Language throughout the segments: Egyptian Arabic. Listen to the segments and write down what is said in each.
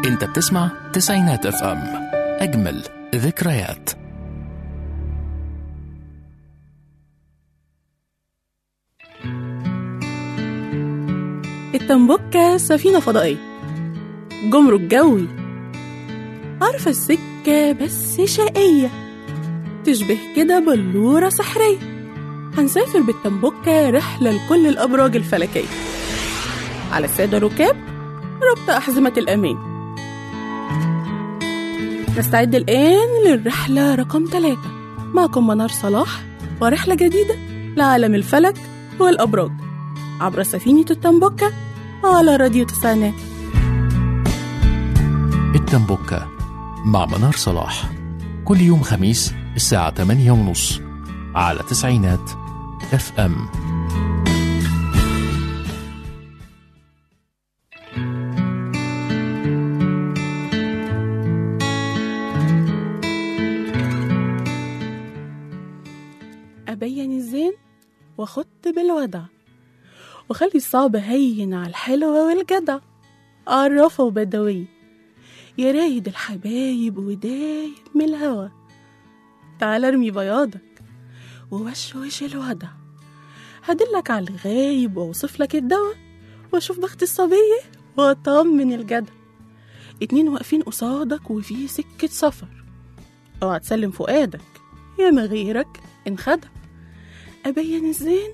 انت بتسمع تسعينات اف ام اجمل ذكريات التنبكة سفينة فضائية جمرك جوي عارفة السكة بس شقية تشبه كده بلورة سحرية هنسافر بالتنبكة رحلة لكل الأبراج الفلكية على السادة الركاب ربط أحزمة الأمان نستعد الآن للرحلة رقم ثلاثة معكم منار صلاح ورحلة جديدة لعالم الفلك والأبراج عبر سفينة التنبكة على راديو تسعينات التنبكة مع منار صلاح كل يوم خميس الساعة 8 ونص على تسعينات اف ام أبين الزين وخط بالودع وخلي الصعب هين على الحلوة والجدع عرفه بدوي يا رايد الحبايب ودايب من الهوى تعال ارمي بياضك ووشوش الودع هدلك على الغايب واوصف لك الدواء واشوف بخت الصبية واطمن الجدع اتنين واقفين قصادك وفي سكة سفر اوعى تسلم فؤادك يا ما غيرك انخدع أبين الزين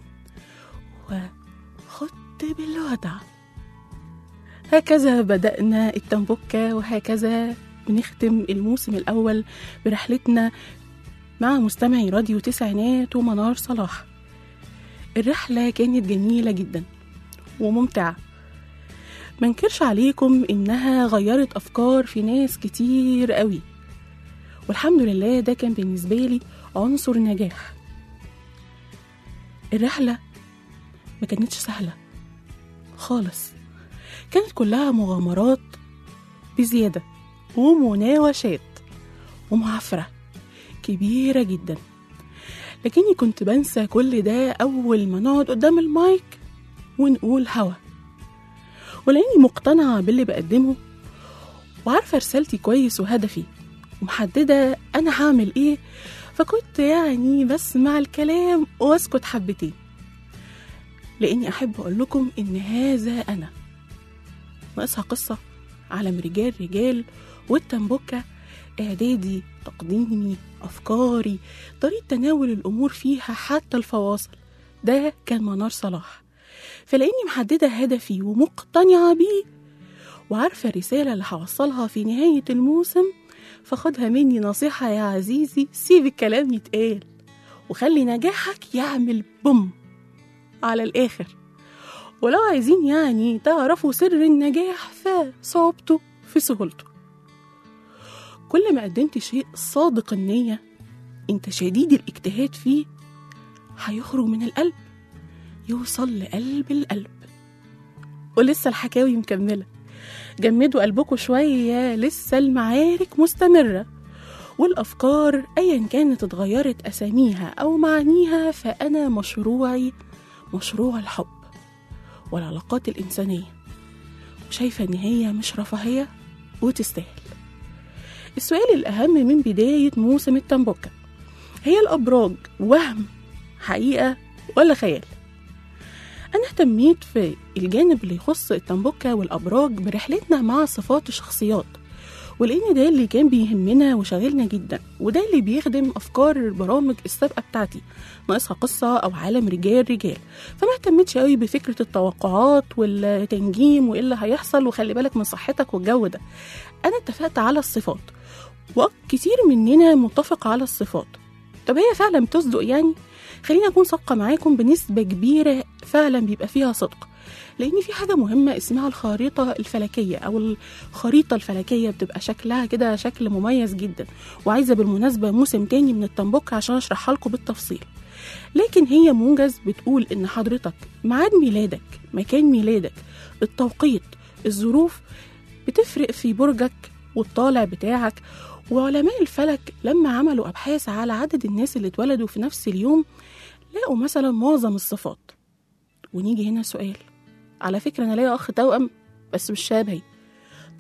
وخط بالودع هكذا بدأنا التنبكة وهكذا بنختم الموسم الأول برحلتنا مع مستمعي راديو تسعينات ومنار صلاح الرحلة كانت جميلة جدا وممتعة منكرش عليكم إنها غيرت أفكار في ناس كتير قوي والحمد لله ده كان بالنسبة لي عنصر نجاح الرحلة ما كانتش سهلة خالص كانت كلها مغامرات بزيادة ومناوشات ومعافرة كبيرة جدا لكني كنت بنسى كل ده أول ما نقعد قدام المايك ونقول هوا ولاني مقتنعة باللي بقدمه وعارفة رسالتي كويس وهدفي ومحددة أنا هعمل إيه فكنت يعني بسمع الكلام واسكت حبتين لاني احب اقول لكم ان هذا انا ناقصها قصه عالم رجال رجال والتنبكه اعدادي تقديمي افكاري طريقه تناول الامور فيها حتى الفواصل ده كان منار صلاح فلاني محدده هدفي ومقتنعه بيه وعارفه الرساله اللي هوصلها في نهايه الموسم فخدها مني نصيحة يا عزيزي سيب الكلام يتقال وخلي نجاحك يعمل بوم على الآخر ولو عايزين يعني تعرفوا سر النجاح فصعوبته في سهولته كل ما قدمت شيء صادق النية انت شديد الاجتهاد فيه هيخرج من القلب يوصل لقلب القلب ولسه الحكاوي مكمله جمدوا قلبكم شوية لسه المعارك مستمرة والأفكار أيا كانت اتغيرت أساميها أو معانيها فأنا مشروعي مشروع الحب والعلاقات الإنسانية وشايفة إن هي مش رفاهية وتستاهل السؤال الأهم من بداية موسم التنبكة هي الأبراج وهم حقيقة ولا خيال أنا اهتميت في الجانب اللي يخص التنبكة والأبراج برحلتنا مع صفات الشخصيات ولأن ده اللي كان بيهمنا وشاغلنا جدا وده اللي بيخدم أفكار البرامج السابقة بتاعتي ناقصها قصة أو عالم رجال رجال فما اهتمتش قوي بفكرة التوقعات والتنجيم وإيه اللي هيحصل وخلي بالك من صحتك والجو ده أنا اتفقت على الصفات وكتير مننا متفق على الصفات طب هي فعلا بتصدق يعني خليني أكون صادقة معاكم بنسبة كبيرة فعلا بيبقى فيها صدق لأن في حاجة مهمة اسمها الخريطة الفلكية أو الخريطة الفلكية بتبقى شكلها كده شكل مميز جدا وعايزة بالمناسبة موسم تاني من التنبك عشان أشرحها لكم بالتفصيل لكن هي موجز بتقول إن حضرتك ميعاد ميلادك مكان ميلادك التوقيت الظروف بتفرق في برجك والطالع بتاعك وعلماء الفلك لما عملوا أبحاث على عدد الناس اللي اتولدوا في نفس اليوم لقوا مثلا معظم الصفات ونيجي هنا سؤال على فكرة أنا ليا أخ توأم بس مش شبهي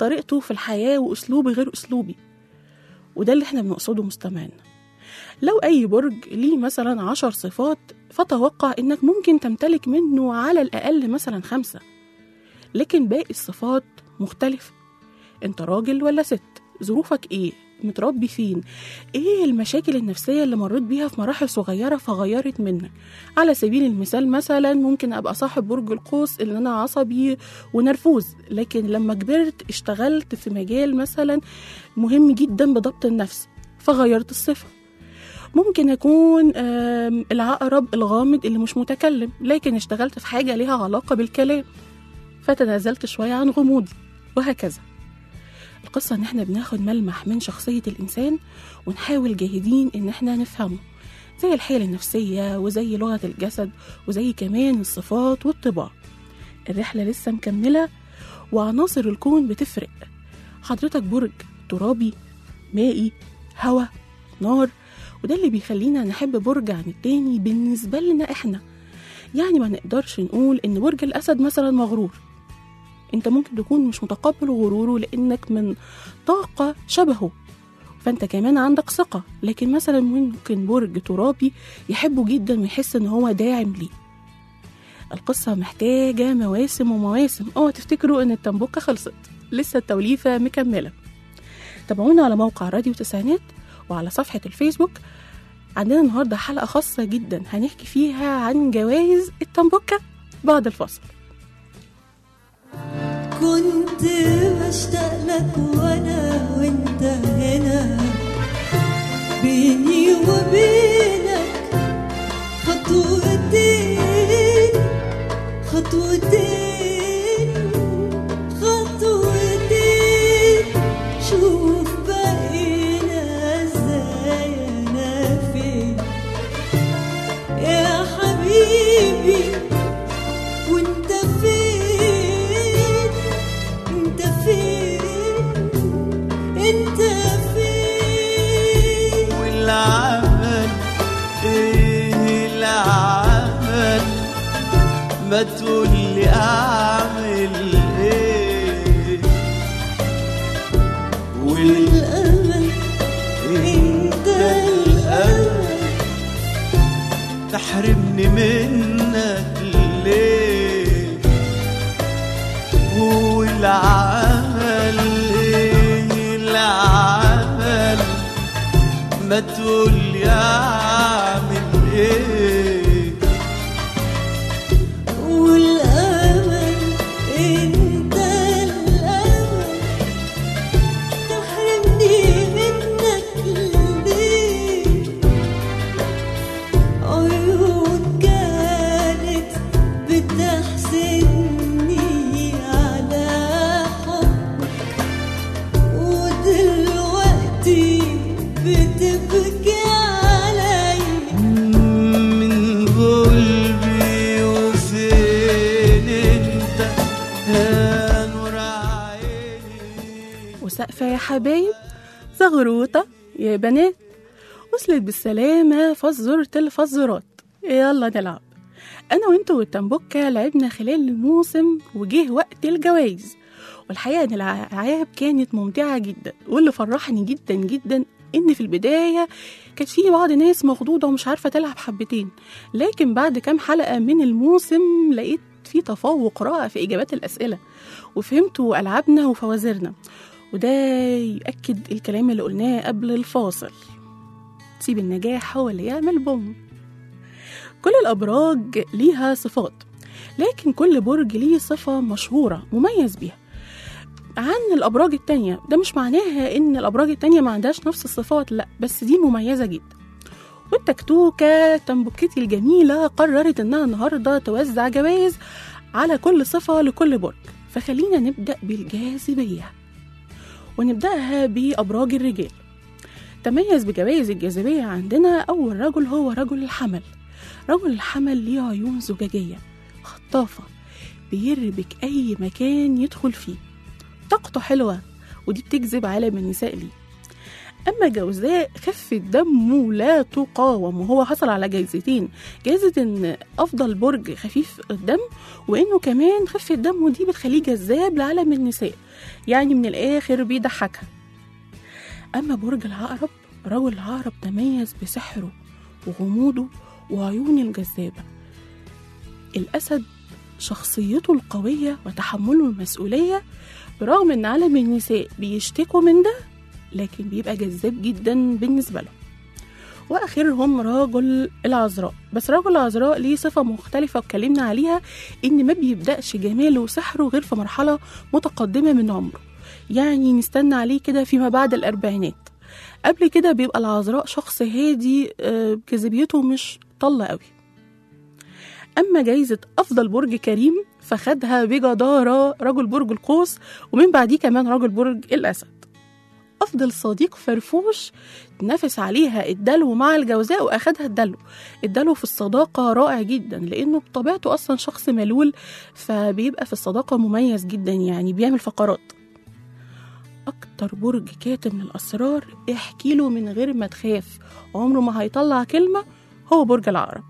طريقته في الحياة وأسلوبي غير أسلوبي وده اللي احنا بنقصده مستمعنا لو أي برج ليه مثلا عشر صفات فتوقع إنك ممكن تمتلك منه على الأقل مثلا خمسة لكن باقي الصفات مختلفة انت راجل ولا ست ظروفك ايه متربي فين ايه المشاكل النفسية اللي مريت بيها في مراحل صغيرة فغيرت منك على سبيل المثال مثلا ممكن ابقى صاحب برج القوس اللي انا عصبي ونرفوز لكن لما كبرت اشتغلت في مجال مثلا مهم جدا بضبط النفس فغيرت الصفة ممكن أكون آم، العقرب الغامض اللي مش متكلم لكن اشتغلت في حاجة ليها علاقة بالكلام فتنازلت شوية عن غموضي وهكذا القصة إن إحنا بناخد ملمح من شخصية الإنسان ونحاول جاهدين إن إحنا نفهمه زي الحيل النفسية وزي لغة الجسد وزي كمان الصفات والطباع الرحلة لسه مكملة وعناصر الكون بتفرق حضرتك برج ترابي مائي هوا نار وده اللي بيخلينا نحب برج عن التاني بالنسبة لنا إحنا يعني ما نقدرش نقول إن برج الأسد مثلا مغرور انت ممكن تكون مش متقبل غروره لانك من طاقة شبهه فانت كمان عندك ثقة لكن مثلا ممكن برج ترابي يحبه جدا ويحس ان هو داعم ليه القصة محتاجة مواسم ومواسم اوعى تفتكروا ان التنبوكة خلصت لسه التوليفة مكملة تابعونا على موقع راديو تسعينات وعلى صفحة الفيسبوك عندنا النهاردة حلقة خاصة جدا هنحكي فيها عن جوائز التنبوكة بعد الفصل كنت بشتاق لك وانا وانت هنا بيني وبينك خطوتين خطوتين خطوتين شوف بقينا ازاي انا فين يا حبيبي وانت فين انت فين انت فين والعمل ايه العمل ما تقولي اعمل ايه الامل انت الامل تحرمني منك ليه والعمل ايه العمل ما تقولي اعمل ايه والامل انت الامل تحرمني منك ليه عيون كانت بتحسدني على حبك ودلوقتي بتبكي علي من قلبي وفين انت يا نور عيني وسقفة يا حبايب زغروطة يا بنات وصلت بالسلامة فزورة الفزورات يلا نلعب أنا وانتوا والتنبوكة لعبنا خلال الموسم وجه وقت الجوايز والحقيقة إن الألعاب كانت ممتعة جدا واللي فرحني جدا جدا إن في البداية كانت في بعض ناس مخضوضة ومش عارفة تلعب حبتين لكن بعد كام حلقة من الموسم لقيت في تفوق رائع في إجابات الأسئلة وفهمتوا ألعابنا وفوازيرنا وده يؤكد الكلام اللي قلناه قبل الفاصل سيب النجاح هو اللي يعمل بوم كل الأبراج ليها صفات لكن كل برج ليه صفة مشهورة مميز بيها عن الأبراج التانية ده مش معناها إن الأبراج التانية ما عندهاش نفس الصفات لأ بس دي مميزة جدا والتكتوكة تنبكتي الجميلة قررت إنها النهاردة توزع جوائز على كل صفة لكل برج فخلينا نبدأ بالجاذبية ونبدأها بأبراج الرجال تميز بجوائز الجاذبية عندنا أول رجل هو رجل الحمل رجل الحمل ليه عيون زجاجية خطافة بيربك أي مكان يدخل فيه طاقته حلوة ودي بتجذب عالم النساء ليه أما جوزاء خفة دمه لا تقاوم وهو حصل على جايزتين جايزة إن أفضل برج خفيف الدم وإنه كمان خفة دمه دي بتخليه جذاب لعالم النساء يعني من الآخر بيضحكها أما برج العقرب رجل العقرب تميز بسحره وغموضه وعيونه الجذابة الأسد شخصيته القوية وتحمله المسؤولية برغم إن عالم النساء بيشتكوا من ده لكن بيبقى جذاب جدا بالنسبة له واخرهم رجل العذراء بس رجل العذراء ليه صفه مختلفه اتكلمنا عليها ان ما بيبداش جماله وسحره غير في مرحله متقدمه من عمره يعني نستنى عليه كده فيما بعد الاربعينات قبل كده بيبقى العذراء شخص هادي آه، جاذبيته مش طلة قوي أما جايزة أفضل برج كريم فخدها بجدارة رجل برج القوس ومن بعديه كمان رجل برج الأسد أفضل صديق فرفوش نافس عليها الدلو مع الجوزاء وأخدها الدلو الدلو في الصداقة رائع جدا لأنه بطبيعته أصلا شخص ملول فبيبقى في الصداقة مميز جدا يعني بيعمل فقرات أكتر برج كاتم الأسرار احكي له من غير ما تخاف عمره ما هيطلع كلمة هو برج العقرب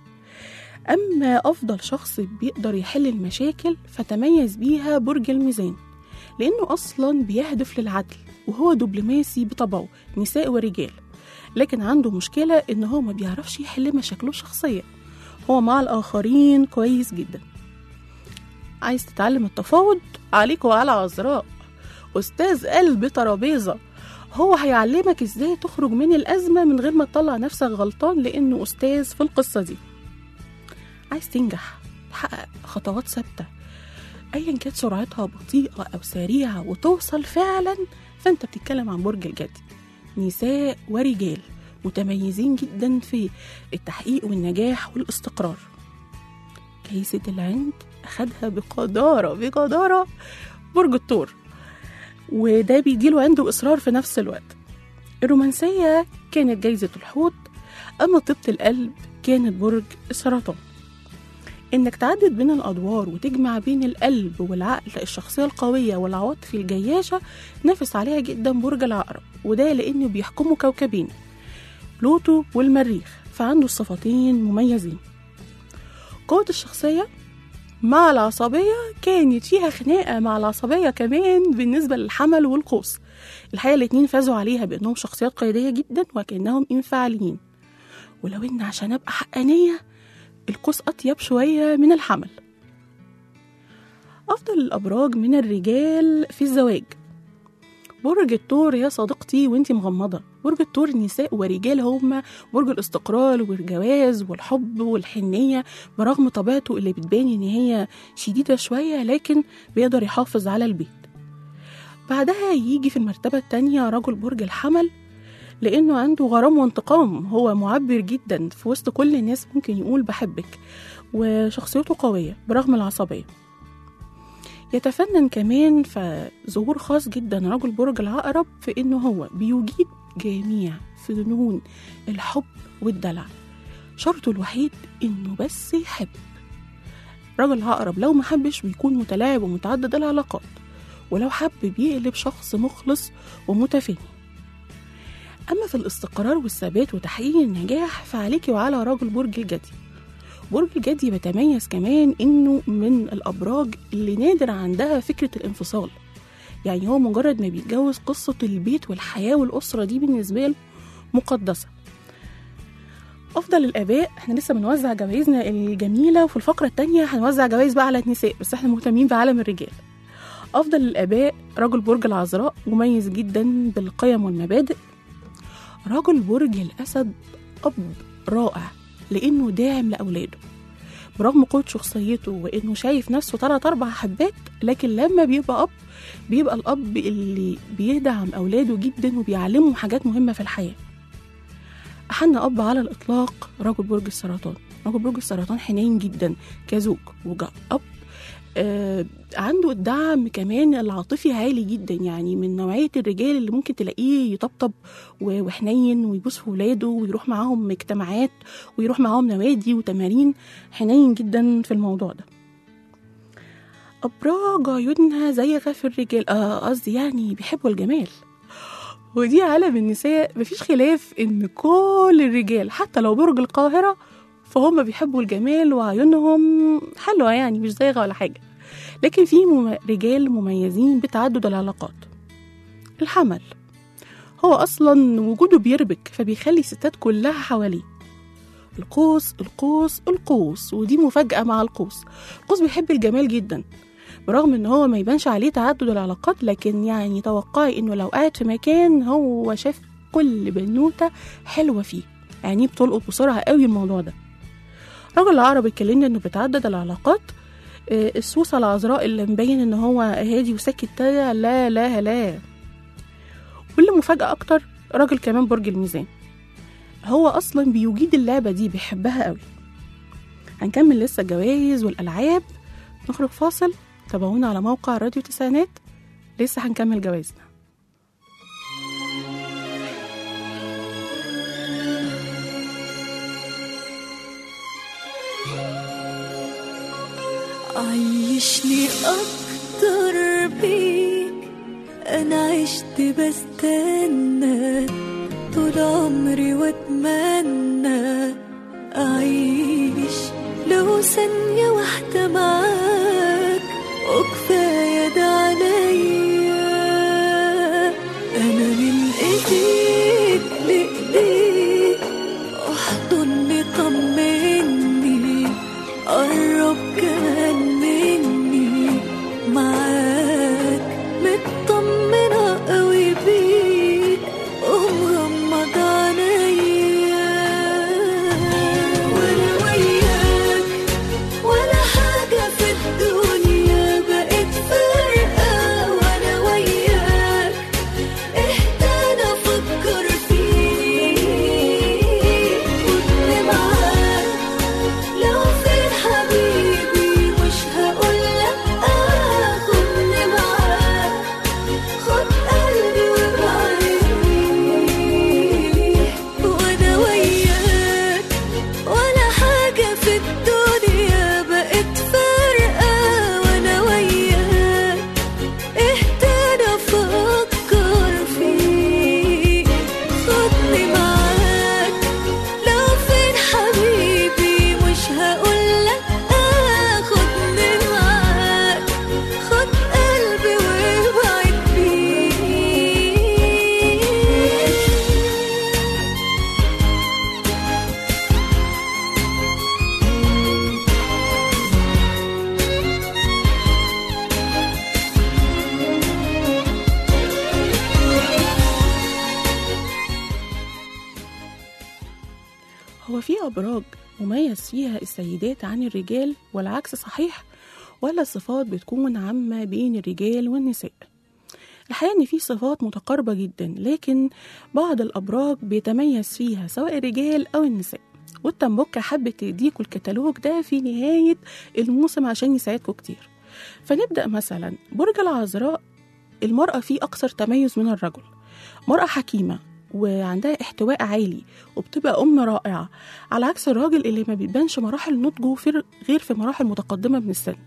أما أفضل شخص بيقدر يحل المشاكل فتميز بيها برج الميزان لأنه أصلا بيهدف للعدل وهو دبلوماسي بطبعه نساء ورجال لكن عنده مشكلة إن هو ما بيعرفش يحل مشاكله الشخصية هو مع الآخرين كويس جدا عايز تتعلم التفاوض عليك وعلى عذراء أستاذ قلب ترابيزة هو هيعلمك ازاي تخرج من الأزمة من غير ما تطلع نفسك غلطان لأنه أستاذ في القصة دي عايز تنجح تحقق خطوات ثابتة أيا كانت سرعتها بطيئة أو سريعة وتوصل فعلا فأنت بتتكلم عن برج الجدي نساء ورجال متميزين جدا في التحقيق والنجاح والاستقرار جايزة العند أخدها بقدارة بقدارة برج الثور وده بيديله عنده إصرار في نفس الوقت الرومانسية كانت جايزة الحوت أما طيبة القلب كانت برج السرطان إنك تعدد بين الأدوار وتجمع بين القلب والعقل الشخصية القوية والعواطف الجياشة نافس عليها جدا برج العقرب وده لأنه بيحكموا كوكبين بلوتو والمريخ فعنده الصفتين مميزين قوة الشخصية مع العصبية كانت فيها خناقة مع العصبية كمان بالنسبة للحمل والقوس الحقيقة الاتنين فازوا عليها بأنهم شخصيات قيادية جدا وكأنهم انفعاليين ولو إن عشان أبقى حقانية القوس أطيب شوية من الحمل أفضل الأبراج من الرجال في الزواج برج الثور يا صديقتي وانتي مغمضة برج الثور نساء ورجال هما برج الاستقرار والجواز والحب والحنية برغم طبيعته اللي بتبان ان هي شديدة شوية لكن بيقدر يحافظ على البيت بعدها يجي في المرتبة التانية رجل برج الحمل لأنه عنده غرام وانتقام هو معبر جدا في وسط كل الناس ممكن يقول بحبك وشخصيته قوية برغم العصبية يتفنن كمان في ظهور خاص جدا رجل برج العقرب في انه هو بيجيد جميع فنون الحب والدلع شرطه الوحيد انه بس يحب رجل العقرب لو محبش بيكون متلاعب ومتعدد العلاقات ولو حب بيقلب شخص مخلص ومتفاني أما في الاستقرار والثبات وتحقيق النجاح فعليك وعلى رجل برج الجدي برج الجدي بيتميز كمان إنه من الأبراج اللي نادر عندها فكرة الانفصال يعني هو مجرد ما بيتجوز قصة البيت والحياة والأسرة دي بالنسبة له مقدسة أفضل الآباء احنا لسه بنوزع جوائزنا الجميلة وفي الفقرة التانية هنوزع جوائز بقى على النساء بس احنا مهتمين بعالم الرجال أفضل الآباء رجل برج العذراء مميز جدا بالقيم والمبادئ رجل برج الأسد أب رائع لأنه داعم لأولاده برغم قوة شخصيته وإنه شايف نفسه تلات أربع حبات لكن لما بيبقى أب بيبقى الأب اللي بيدعم أولاده جدا وبيعلمهم حاجات مهمة في الحياة أحن أب على الإطلاق رجل برج السرطان رجل برج السرطان حنين جدا كزوج وكأب آه عنده الدعم كمان العاطفي عالي جدا يعني من نوعية الرجال اللي ممكن تلاقيه يطبطب و- وحنين ويبوس في ولاده ويروح معاهم اجتماعات ويروح معاهم نوادي وتمارين حنين جدا في الموضوع ده أبراج عيونها زيغة في الرجال آه، قصدي يعني بيحبوا الجمال ودي عالم النساء مفيش خلاف ان كل الرجال حتى لو برج القاهرة فهم بيحبوا الجمال وعيونهم حلوة يعني مش زايغة ولا حاجة لكن في مم... رجال مميزين بتعدد العلاقات الحمل هو أصلا وجوده بيربك فبيخلي الستات كلها حواليه القوس القوس القوس ودي مفاجأة مع القوس القوس بيحب الجمال جدا برغم ان هو ما يبانش عليه تعدد العلاقات لكن يعني توقعي انه لو قاعد في مكان هو شاف كل بنوتة حلوة فيه يعني بتلقط بسرعة قوي الموضوع ده رجل العرب اتكلمنا انه بتعدد العلاقات آه، السوسة العذراء اللي مبين ان هو هادي وساكت ده لا لا لا واللي مفاجأة اكتر راجل كمان برج الميزان هو اصلا بيجيد اللعبة دي بيحبها قوي هنكمل لسه الجوائز والالعاب نخرج فاصل تابعونا على موقع راديو تسعينات لسه هنكمل جوائزنا عيشني أكتر بيك أنا عشت بستنى طول عمري وأتمنى أعيش لو ثانية واحدة معاك وكفاية ده عليا أنا من إيديك لإيديك احضني طمني قرب كمان مني معاك مطمنة قوي بيك ومغمض عينيا وانا وياك ولا حاجة في الدنيا بقت فارقة وانا وياك اهدى افكر فيك كنت معاك لو فين حبيبي مش هقول لأ خدني معاك خد قلبي وابعد بيه وانا وياك ولا حاجة في الدنيا بقت فارقة وانا وياك اهدى افكر فيك خدني معاك لو فين حبيبي مش هقول لأ خدني معاك خد قلبي وابعد بيه هو في أبراج مميز فيها السيدات عن الرجال والعكس صحيح ولا الصفات بتكون عامة بين الرجال والنساء الحقيقة إن في صفات متقاربة جدا لكن بعض الأبراج بيتميز فيها سواء الرجال أو النساء والتنبكة حبت تديكوا الكتالوج ده في نهاية الموسم عشان يساعدكوا كتير فنبدأ مثلا برج العذراء المرأة فيه أكثر تميز من الرجل مرأة حكيمة وعندها احتواء عالي وبتبقى أم رائعة على عكس الراجل اللي ما بيبانش مراحل نضجه في غير في مراحل متقدمة من السن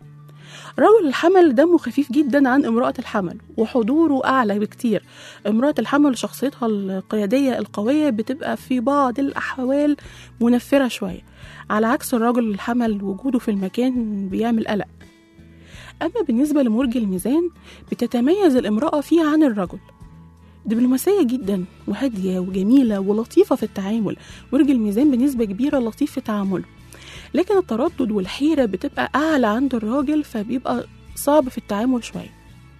رجل الحمل دمه خفيف جدا عن امرأة الحمل وحضوره أعلى بكتير امرأة الحمل شخصيتها القيادية القوية بتبقى في بعض الأحوال منفرة شوية على عكس الرجل الحمل وجوده في المكان بيعمل قلق أما بالنسبة لمرج الميزان بتتميز الامرأة فيه عن الرجل دبلوماسية جدا وهادية وجميلة ولطيفة في التعامل مرج الميزان بنسبة كبيرة لطيف في تعامله لكن التردد والحيرة بتبقى أعلى عند الراجل فبيبقى صعب في التعامل شوية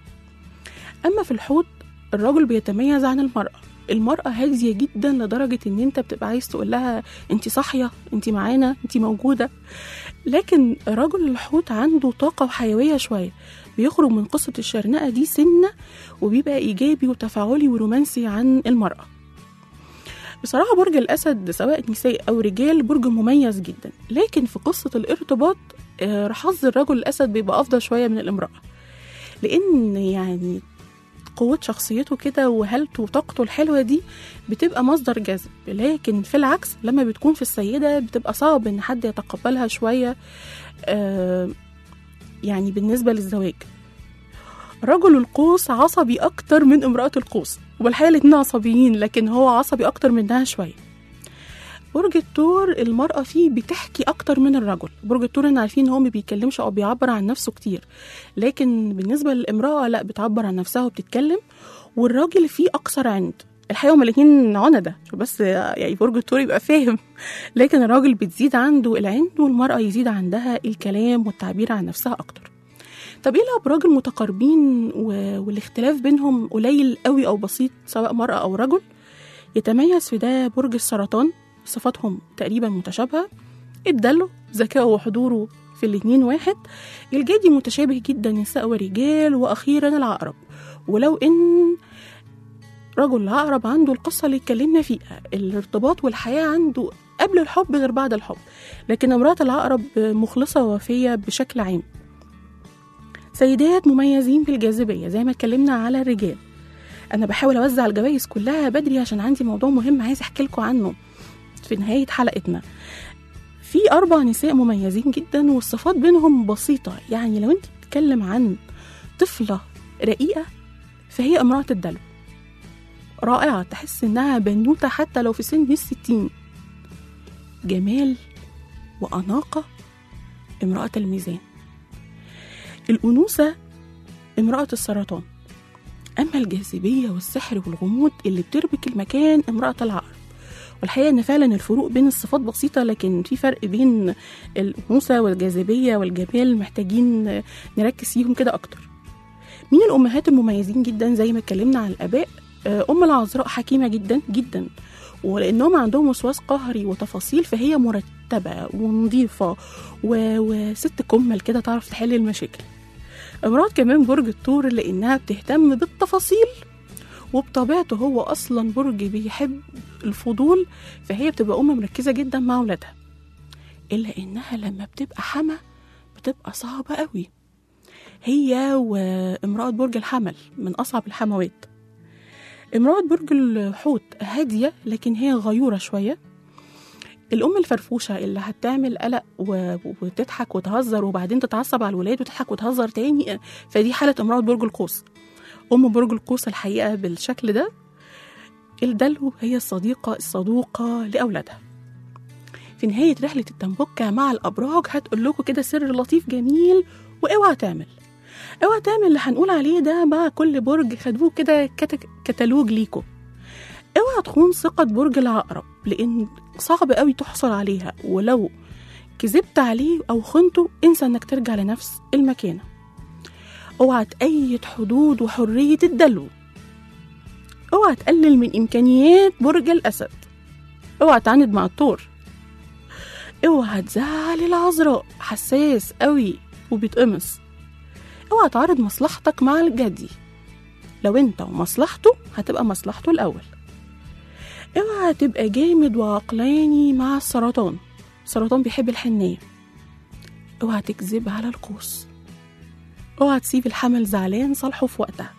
أما في الحوض الراجل بيتميز عن المرأة المرأة هادية جدا لدرجة إن أنت بتبقى عايز تقول لها أنت صاحية أنت معانا أنت موجودة لكن رجل الحوت عنده طاقة وحيوية شوية بيخرج من قصة الشرنقة دي سنة وبيبقى إيجابي وتفاعلي ورومانسي عن المرأة بصراحة برج الأسد سواء نساء أو رجال برج مميز جدا لكن في قصة الارتباط آه، حظ الرجل الأسد بيبقى أفضل شوية من الامرأة لأن يعني قوة شخصيته كده وهالته وطاقته الحلوة دي بتبقى مصدر جذب لكن في العكس لما بتكون في السيدة بتبقى صعب إن حد يتقبلها شوية آه، يعني بالنسبة للزواج رجل القوس عصبي أكتر من امرأة القوس والحقيقة الاتنين عصبيين لكن هو عصبي أكتر منها شوية برج الثور المرأة فيه بتحكي أكتر من الرجل برج الثور احنا عارفين إن هو ما بيتكلمش أو بيعبر عن نفسه كتير لكن بالنسبة للامرأة لا بتعبر عن نفسها وبتتكلم والراجل فيه أكثر عند الحقيقة هما الاتنين عندة عشان بس يعني برج الثور يبقى فاهم لكن الراجل بتزيد عنده العند والمرأة يزيد عندها الكلام والتعبير عن نفسها أكتر طب ايه الابراج المتقاربين و- والاختلاف بينهم قليل قوي او بسيط سواء مرأة او رجل يتميز في ده برج السرطان صفاتهم تقريبا متشابهة الدلو ذكائه وحضوره في الاتنين واحد الجدي متشابه جدا نساء ورجال واخيرا العقرب ولو ان رجل العقرب عنده القصة اللي اتكلمنا فيها الارتباط والحياة عنده قبل الحب غير بعد الحب لكن امرأة العقرب مخلصة ووفية بشكل عام سيدات مميزين بالجاذبية زي ما اتكلمنا على الرجال أنا بحاول أوزع الجوائز كلها بدري عشان عندي موضوع مهم عايز أحكي لكم عنه في نهاية حلقتنا في أربع نساء مميزين جدا والصفات بينهم بسيطة يعني لو أنت بتتكلم عن طفلة رقيقة فهي امرأة الدلو رائعة تحس إنها بنوتة حتى لو في سن الستين جمال وأناقة امرأة الميزان الأنوثة امرأة السرطان أما الجاذبية والسحر والغموض اللي بتربك المكان امرأة العقرب والحقيقة إن فعلا الفروق بين الصفات بسيطة لكن في فرق بين الأنوثة والجاذبية والجمال محتاجين نركز فيهم كده أكتر مين الأمهات المميزين جدا زي ما اتكلمنا عن الآباء آه، أم العذراء حكيمة جدا جدا ولأنهم عندهم وسواس قهري وتفاصيل فهي مرتبة ونظيفة و... وست كمل كده تعرف تحل المشاكل امرأة كمان برج الثور لأنها بتهتم بالتفاصيل وبطبيعته هو أصلا برج بيحب الفضول فهي بتبقى أم مركزة جدا مع ولادها إلا إنها لما بتبقى حما بتبقى صعبة قوي هي وامرأة برج الحمل من أصعب الحموات امرأة برج الحوت هادية لكن هي غيورة شوية الأم الفرفوشة اللي هتعمل قلق و... وتضحك وتهزر وبعدين تتعصب على الولاد وتضحك وتهزر تاني فدي حالة امرأة برج القوس أم برج القوس الحقيقة بالشكل ده الدلو هي الصديقة الصدوقة لأولادها في نهاية رحلة التنبكة مع الأبراج هتقول لكم كده سر لطيف جميل واوعى تعمل اوعى تعمل اللي هنقول عليه ده مع كل برج خدوه كده كت- كتالوج ليكوا اوعى تخون ثقة برج العقرب لأن صعب قوي تحصل عليها ولو كذبت عليه أو خنته انسى إنك ترجع لنفس المكانة اوعى تأيد حدود وحرية الدلو اوعى تقلل من إمكانيات برج الأسد اوعى تعاند مع الطور اوعى تزعل العذراء حساس قوي وبيتقمص اوعى تعارض مصلحتك مع الجدي لو انت ومصلحته هتبقى مصلحته الأول اوعى تبقى جامد وعقلاني مع السرطان السرطان بيحب الحنية اوعى تكذب على القوس اوعى تسيب الحمل زعلان صالحه في وقتها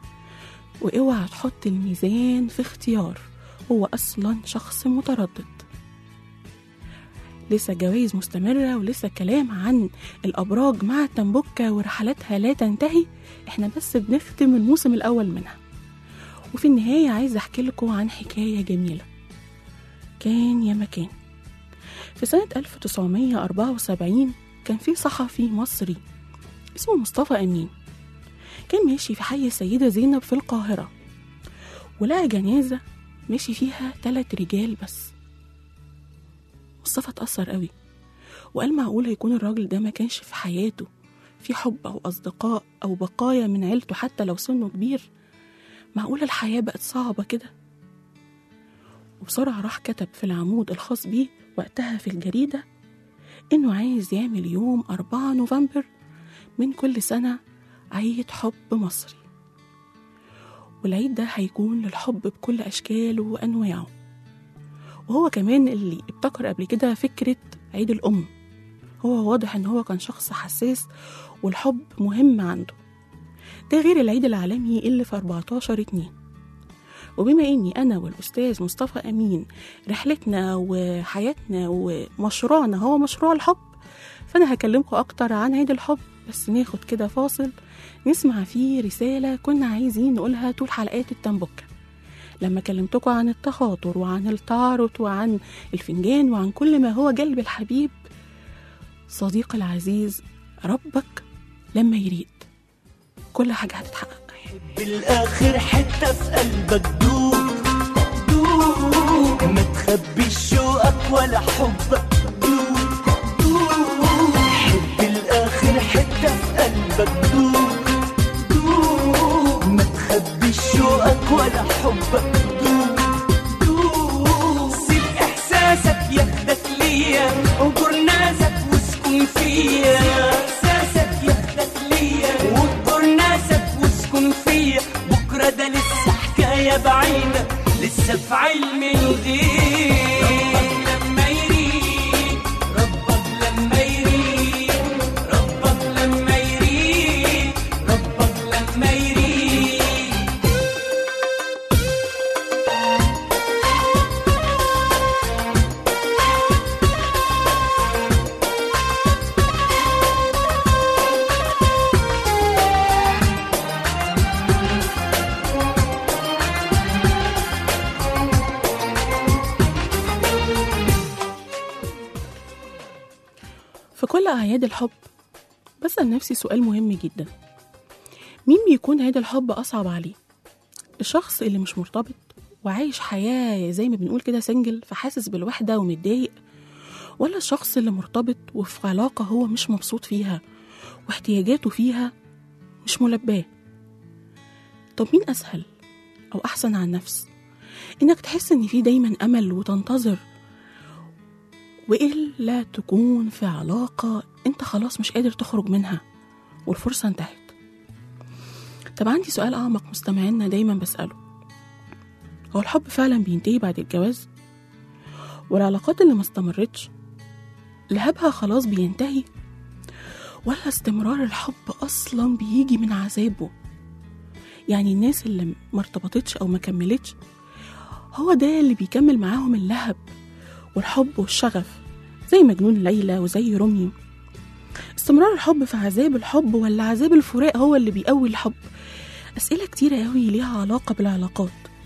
واوعى تحط الميزان في اختيار هو اصلا شخص متردد لسه جوائز مستمرة ولسه كلام عن الأبراج مع التنبكة ورحلاتها لا تنتهي احنا بس بنختم الموسم الأول منها وفي النهاية عايزة أحكي لكم عن حكاية جميلة كان يا مكان في سنة 1974 كان في صحفي مصري اسمه مصطفى أمين كان ماشي في حي السيدة زينب في القاهرة ولقى جنازة ماشي فيها تلات رجال بس مصطفى اتأثر قوي وقال معقول هيكون الراجل ده ما كانش في حياته في حب أو أصدقاء أو بقايا من عيلته حتى لو سنه كبير معقول الحياة بقت صعبة كده وبسرعة راح كتب في العمود الخاص بيه وقتها في الجريدة إنه عايز يعمل يوم 4 نوفمبر من كل سنة عيد حب مصري والعيد ده هيكون للحب بكل أشكاله وأنواعه وهو كمان اللي ابتكر قبل كده فكرة عيد الأم هو واضح إن هو كان شخص حساس والحب مهم عنده ده غير العيد العالمي اللي في 14 اتنين وبما اني انا والاستاذ مصطفى امين رحلتنا وحياتنا ومشروعنا هو مشروع الحب فانا هكلمكم اكتر عن عيد الحب بس ناخد كده فاصل نسمع فيه رسالة كنا عايزين نقولها طول حلقات التنبكة لما كلمتكم عن التخاطر وعن التعارض وعن الفنجان وعن كل ما هو جلب الحبيب صديقي العزيز ربك لما يريد كل حاجة هتتحقق بالاخر حته في قلبك دوب دوب ما تخبيش شوقك ولا حبك دوب دوب حب الاخر حته في قلبك دوب دوب ما تخبيش شوقك ولا حبك دوب دوب سيب احساسك ياخدك ليا اجر ناسك واسكن فيا احساسك ياخدك ليا واجر ناسك واسكن فيا بكره ده لسه حكايه بعيده لسه في علم الغيب ربك لما يريد ربك لما يريد ربك لما يريد ربك لما يريد في كل أعياد الحب بسأل نفسي سؤال مهم جدا مين بيكون عيد الحب أصعب عليه؟ الشخص اللي مش مرتبط وعايش حياة زي ما بنقول كده سنجل فحاسس بالوحدة ومتضايق ولا الشخص اللي مرتبط وفي علاقة هو مش مبسوط فيها واحتياجاته فيها مش ملباه طب مين أسهل أو أحسن على النفس إنك تحس إن في دايما أمل وتنتظر وإلا تكون في علاقة أنت خلاص مش قادر تخرج منها والفرصة انتهت طب عندي سؤال أعمق مستمعينا دايما بسأله هو الحب فعلا بينتهي بعد الجواز؟ والعلاقات اللي ما استمرتش لهبها خلاص بينتهي؟ ولا استمرار الحب أصلا بيجي من عذابه؟ يعني الناس اللي ما ارتبطتش أو ما كملتش هو ده اللي بيكمل معاهم اللهب والحب والشغف زي مجنون ليلى وزي روميو استمرار الحب في عذاب الحب ولا عذاب الفراق هو اللي بيقوي الحب أسئلة كتيرة قوي ليها علاقة بالعلاقات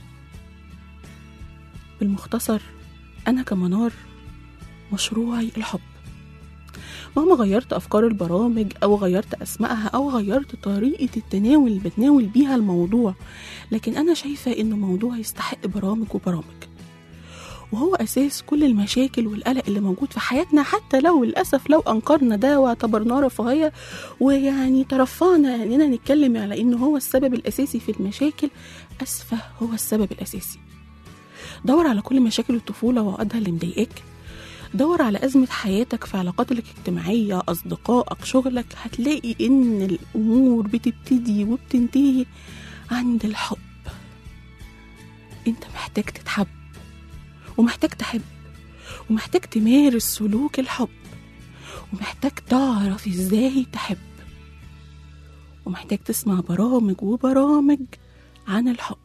بالمختصر أنا كمنار مشروعي الحب مهما غيرت أفكار البرامج أو غيرت أسمائها أو غيرت طريقة التناول اللي بتناول بيها الموضوع لكن أنا شايفة إنه موضوع يستحق برامج وبرامج وهو أساس كل المشاكل والقلق اللي موجود في حياتنا حتى لو للأسف لو أنكرنا ده واعتبرناه رفاهية ويعني ترفعنا إننا نتكلم على إنه هو السبب الأساسي في المشاكل أسفه هو السبب الأساسي دور على كل مشاكل الطفولة وعقدها اللي مضايقاك دور على أزمة حياتك في علاقاتك الاجتماعية أصدقائك شغلك هتلاقي إن الأمور بتبتدي وبتنتهي عند الحب أنت محتاج تتحب ومحتاج تحب ومحتاج تمارس سلوك الحب ومحتاج تعرف ازاي تحب ومحتاج تسمع برامج وبرامج عن الحب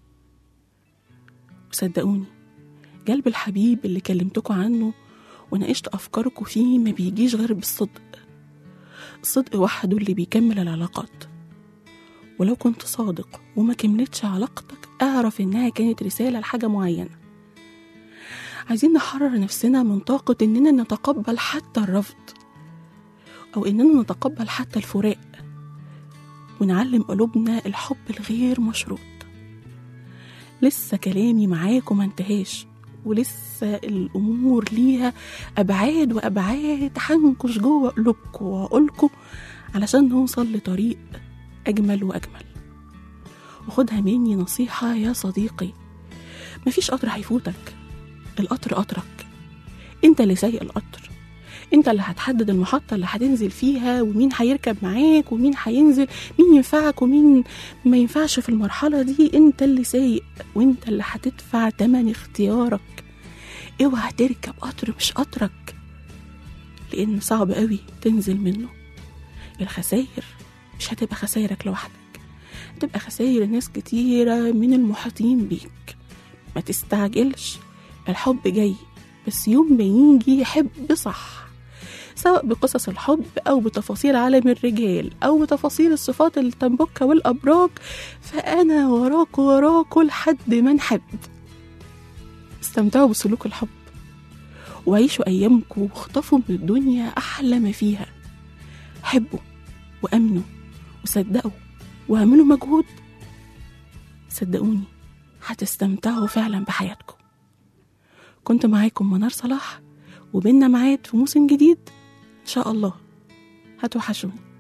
وصدقوني قلب الحبيب اللي كلمتكم عنه وناقشت أفكاركم فيه ما بيجيش غير بالصدق الصدق وحده اللي بيكمل العلاقات ولو كنت صادق وما كملتش علاقتك اعرف انها كانت رسالة لحاجة معينة عايزين نحرر نفسنا من طاقة إننا نتقبل حتى الرفض أو إننا نتقبل حتى الفراق ونعلم قلوبنا الحب الغير مشروط لسه كلامي معاكم ما انتهاش ولسه الأمور ليها أبعاد وأبعاد هنكش جوه قلوبكم وعقولكم علشان نوصل لطريق أجمل وأجمل وخدها مني نصيحة يا صديقي مفيش قطر هيفوتك القطر قطرك انت اللي سايق القطر انت اللي هتحدد المحطة اللي هتنزل فيها ومين هيركب معاك ومين هينزل مين ينفعك ومين ما ينفعش في المرحلة دي انت اللي سايق وانت اللي هتدفع تمن اختيارك اوعى تركب قطر مش قطرك لان صعب قوي تنزل منه الخساير مش هتبقى خسايرك لوحدك هتبقى خساير ناس كتيرة من المحيطين بيك ما تستعجلش الحب جاي بس يوم ما يجي يحب صح سواء بقصص الحب أو بتفاصيل عالم الرجال أو بتفاصيل الصفات التنبكة والأبراج فأنا وراكوا وراكوا لحد ما نحب استمتعوا بسلوك الحب وعيشوا أيامكم واخطفوا من الدنيا أحلى ما فيها حبوا وأمنوا وصدقوا واعملوا مجهود صدقوني هتستمتعوا فعلا بحياتكم كنت معاكم منار صلاح وبيننا ميعاد في موسم جديد إن شاء الله هتوحشوني